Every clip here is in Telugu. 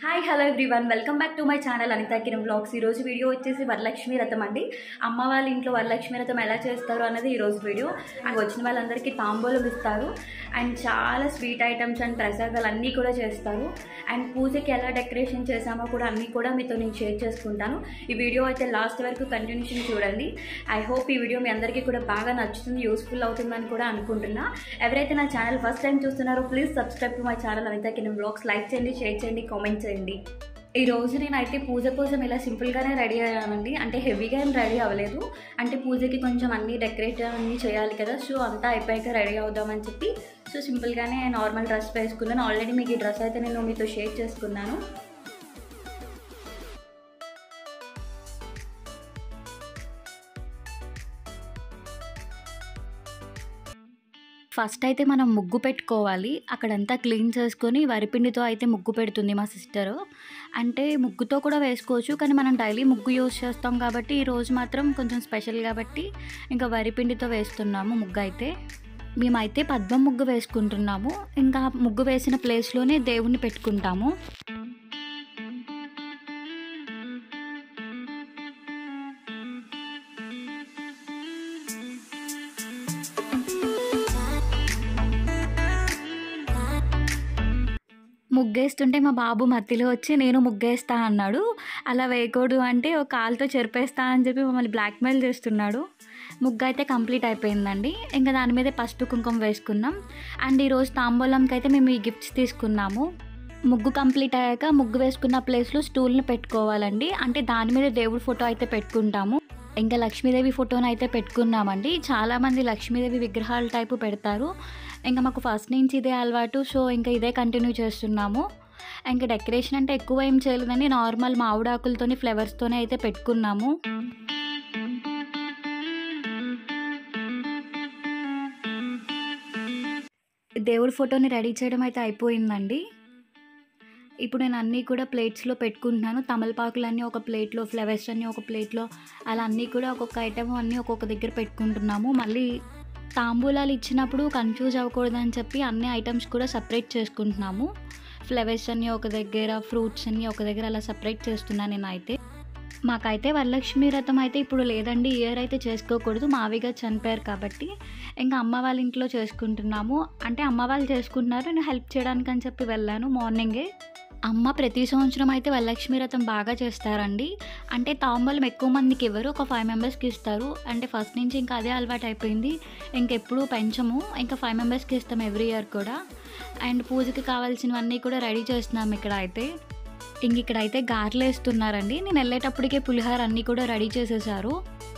hi hello everyone welcome back to my channel Anitha Kiran blogs ఈరోజు వీడియో వచ్చేసి వరలక్ష్మి రథం అండి అమ్మ వాళ్ళ ఇంట్లో వరలక్ష్మి రథం ఎలా చేస్తారు అన్నది ఈరోజు వీడియో అండ్ వచ్చిన వాళ్ళందరికీ తాంబూలం ఇస్తారు అండ్ చాలా స్వీట్ ఐటమ్స్ అండ్ ప్రసాదాలు అన్నీ కూడా చేస్తారు అండ్ పూజకి ఎలా డెకరేషన్ చేసామో కూడా అన్నీ కూడా మీతో నేను షేర్ చేసుకుంటాను ఈ వీడియో అయితే లాస్ట్ వరకు కంటిన్యూషన్ చూడండి ఐ హోప్ ఈ వీడియో మీ అందరికీ కూడా బాగా నచ్చుతుంది యూస్ఫుల్ అవుతుందని కూడా అనుకుంటున్నా ఎవరైతే నా ఛానల్ ఫస్ట్ టైం చూస్తున్నారో please subscribe to my channel Anitha Kiran blogs like చేయండి షేర్ చేయండి కామెంట్ చేయండి ఈ రోజు నేనైతే పూజ కోసం ఇలా సింపుల్గానే రెడీ అయ్యానండి అంటే హెవీగా ఏం రెడీ అవ్వలేదు అంటే పూజకి కొంచెం అన్నీ డెకరేట్ అన్నీ చేయాలి కదా సో అంతా అయిపోయాక రెడీ అవుదామని చెప్పి సో సింపుల్గానే నార్మల్ డ్రెస్ వేసుకున్నాను ఆల్రెడీ మీకు ఈ డ్రెస్ అయితే నేను మీతో షేర్ చేసుకున్నాను ఫస్ట్ అయితే మనం ముగ్గు పెట్టుకోవాలి అక్కడంతా క్లీన్ చేసుకొని వరిపిండితో అయితే ముగ్గు పెడుతుంది మా సిస్టర్ అంటే ముగ్గుతో కూడా వేసుకోవచ్చు కానీ మనం డైలీ ముగ్గు యూజ్ చేస్తాం కాబట్టి ఈ రోజు మాత్రం కొంచెం స్పెషల్ కాబట్టి ఇంకా వరిపిండితో వేస్తున్నాము ముగ్గు అయితే మేమైతే పద్మం ముగ్గు వేసుకుంటున్నాము ఇంకా ముగ్గు వేసిన ప్లేస్లోనే దేవుణ్ణి పెట్టుకుంటాము ముగ్గేస్తుంటే మా బాబు మత్తిలో వచ్చి నేను ముగ్గేస్తా అన్నాడు అలా వేయకూడదు అంటే ఒక కాలుతో చెరిపేస్తా అని చెప్పి మమ్మల్ని బ్లాక్మెయిల్ చేస్తున్నాడు ముగ్గు అయితే కంప్లీట్ అయిపోయిందండి ఇంకా దాని మీద పసుపు కుంకుమ వేసుకున్నాం అండ్ ఈరోజు తాంబూలంకి అయితే మేము ఈ గిఫ్ట్స్ తీసుకున్నాము ముగ్గు కంప్లీట్ అయ్యాక ముగ్గు వేసుకున్న ప్లేస్లో స్టూల్ని పెట్టుకోవాలండి అంటే దాని మీద దేవుడి ఫోటో అయితే పెట్టుకుంటాము ఇంకా లక్ష్మీదేవి ఫోటోని అయితే పెట్టుకున్నామండి చాలామంది లక్ష్మీదేవి విగ్రహాల టైపు పెడతారు ఇంకా మాకు ఫస్ట్ నుంచి ఇదే అలవాటు సో ఇంకా ఇదే కంటిన్యూ చేస్తున్నాము ఇంకా డెకరేషన్ అంటే ఎక్కువ ఏం చేయలేదండి నార్మల్ మామిడాకులతోని ఫ్లవర్స్తోనే అయితే పెట్టుకున్నాము దేవుడి ఫోటోని రెడీ చేయడం అయితే అయిపోయిందండి ఇప్పుడు నేను అన్నీ కూడా ప్లేట్స్లో పెట్టుకుంటున్నాను తమలపాకులన్నీ ఒక ప్లేట్లో ఫ్లవర్స్ అన్నీ ఒక ప్లేట్లో అలా అన్నీ కూడా ఒక్కొక్క ఐటమ్ అన్నీ ఒక్కొక్క దగ్గర పెట్టుకుంటున్నాము మళ్ళీ తాంబూలాలు ఇచ్చినప్పుడు కన్ఫ్యూజ్ అవ్వకూడదని చెప్పి అన్ని ఐటమ్స్ కూడా సపరేట్ చేసుకుంటున్నాము ఫ్లవర్స్ అన్నీ ఒక దగ్గర ఫ్రూట్స్ అన్నీ ఒక దగ్గర అలా సపరేట్ చేస్తున్నాను నేను అయితే మాకైతే వరలక్ష్మి వ్రతం అయితే ఇప్పుడు లేదండి ఇయర్ అయితే చేసుకోకూడదు మావిగా చనిపోయారు కాబట్టి ఇంకా అమ్మ వాళ్ళ ఇంట్లో చేసుకుంటున్నాము అంటే అమ్మ వాళ్ళు చేసుకుంటున్నారు నేను హెల్ప్ చేయడానికి అని చెప్పి వెళ్ళాను మార్నింగే అమ్మ ప్రతి సంవత్సరం అయితే వరలక్ష్మి వ్రతం బాగా చేస్తారండి అంటే తాంబూలం ఎక్కువ మందికి ఇవ్వరు ఒక ఫైవ్ మెంబర్స్కి ఇస్తారు అంటే ఫస్ట్ నుంచి ఇంకా అదే అలవాటు అయిపోయింది ఇంకెప్పుడు పెంచము ఇంకా ఫైవ్ మెంబర్స్కి ఇస్తాం ఎవ్రీ ఇయర్ కూడా అండ్ పూజకి కావాల్సినవన్నీ కూడా రెడీ చేస్తున్నాం ఇక్కడ అయితే ఇంక ఇక్కడ అయితే గారెలు వేస్తున్నారండి నేను వెళ్ళేటప్పటికే పులిహార అన్నీ కూడా రెడీ చేసేసారు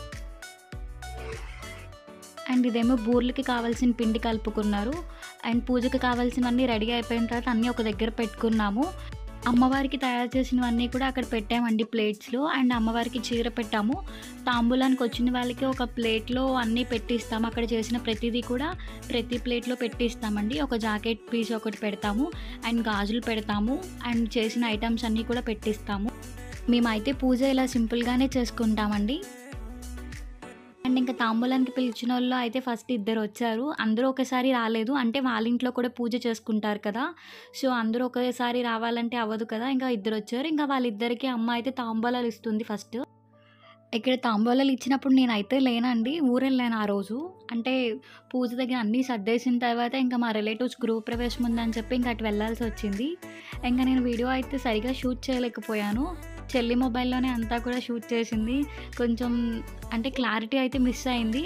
అండ్ ఇదేమో బూర్లకి కావాల్సిన పిండి కలుపుకున్నారు అండ్ పూజకి కావాల్సినవన్నీ రెడీ అయిపోయిన తర్వాత అన్నీ ఒక దగ్గర పెట్టుకున్నాము అమ్మవారికి తయారు చేసినవన్నీ కూడా అక్కడ పెట్టామండి ప్లేట్స్లో అండ్ అమ్మవారికి చీర పెట్టాము తాంబూలానికి వచ్చిన వాళ్ళకి ఒక ప్లేట్లో అన్నీ పెట్టిస్తాము అక్కడ చేసిన ప్రతిదీ కూడా ప్రతి ప్లేట్లో పెట్టిస్తామండి ఒక జాకెట్ పీస్ ఒకటి పెడతాము అండ్ గాజులు పెడతాము అండ్ చేసిన ఐటమ్స్ అన్నీ కూడా పెట్టిస్తాము మేమైతే పూజ ఇలా సింపుల్గానే చేసుకుంటామండి అండ్ ఇంకా తాంబూలానికి పిలిచిన వాళ్ళు అయితే ఫస్ట్ ఇద్దరు వచ్చారు అందరూ ఒకసారి రాలేదు అంటే వాళ్ళ ఇంట్లో కూడా పూజ చేసుకుంటారు కదా సో అందరూ ఒకేసారి రావాలంటే అవ్వదు కదా ఇంకా ఇద్దరు వచ్చారు ఇంకా వాళ్ళిద్దరికి అమ్మ అయితే తాంబూలాలు ఇస్తుంది ఫస్ట్ ఇక్కడ తాంబూలాలు ఇచ్చినప్పుడు నేనైతే లేనండి ఊరెళ్ళాను ఆ రోజు అంటే పూజ దగ్గర అన్నీ సర్దేసిన తర్వాత ఇంకా మా రిలేటివ్స్ గృహ ప్రవేశం ఉందని చెప్పి ఇంకా అటు వెళ్ళాల్సి వచ్చింది ఇంకా నేను వీడియో అయితే సరిగా షూట్ చేయలేకపోయాను చెల్లి మొబైల్లోనే అంతా కూడా షూట్ చేసింది కొంచెం అంటే క్లారిటీ అయితే మిస్ అయింది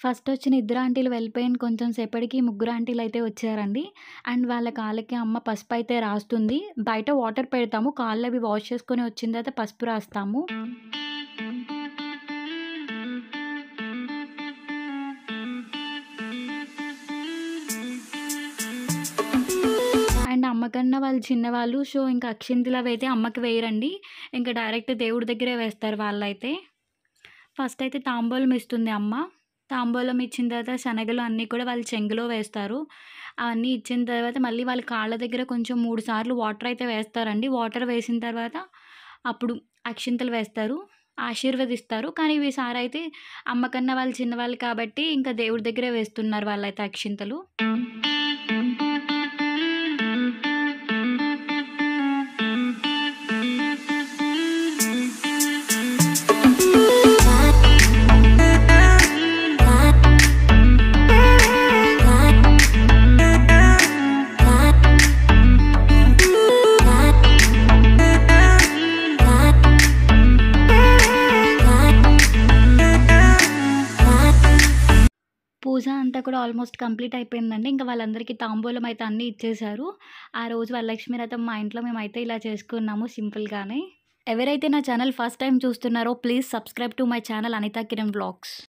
ఫస్ట్ వచ్చిన ఇద్దరు ఆంటీలు వెళ్ళిపోయిన కొంచెం సేపటికి ముగ్గురు ఆంటీలు అయితే వచ్చారండి అండ్ వాళ్ళ కాళ్ళకి అమ్మ పసుపు అయితే రాస్తుంది బయట వాటర్ పెడతాము కాళ్ళు అవి వాష్ చేసుకొని వచ్చిన తర్వాత పసుపు రాస్తాము అండ్ అమ్మకన్నా వాళ్ళు చిన్నవాళ్ళు సో ఇంకా అక్షింతలు అవి అయితే అమ్మకి వేయరండి ఇంకా డైరెక్ట్ దేవుడి దగ్గరే వేస్తారు వాళ్ళైతే ఫస్ట్ అయితే తాంబూలం ఇస్తుంది అమ్మ తాంబూలం ఇచ్చిన తర్వాత శనగలు అన్నీ కూడా వాళ్ళు చెంగులో వేస్తారు అవన్నీ ఇచ్చిన తర్వాత మళ్ళీ వాళ్ళ కాళ్ళ దగ్గర కొంచెం మూడు సార్లు వాటర్ అయితే వేస్తారండి వాటర్ వేసిన తర్వాత అప్పుడు అక్షింతలు వేస్తారు ఆశీర్వదిస్తారు కానీ ఈసారి అయితే అమ్మకన్నా వాళ్ళు చిన్నవాళ్ళు కాబట్టి ఇంకా దేవుడి దగ్గరే వేస్తున్నారు వాళ్ళైతే అక్షింతలు పూజ అంతా కూడా ఆల్మోస్ట్ కంప్లీట్ అయిపోయిందండి ఇంకా వాళ్ళందరికీ తాంబూలం అయితే అన్నీ ఇచ్చేశారు ఆ రోజు వరలక్ష్మి రథం మా ఇంట్లో మేమైతే ఇలా చేసుకున్నాము సింపుల్గానే ఎవరైతే నా ఛానల్ ఫస్ట్ టైం చూస్తున్నారో please subscribe to my channel Anitha Kiran vlogs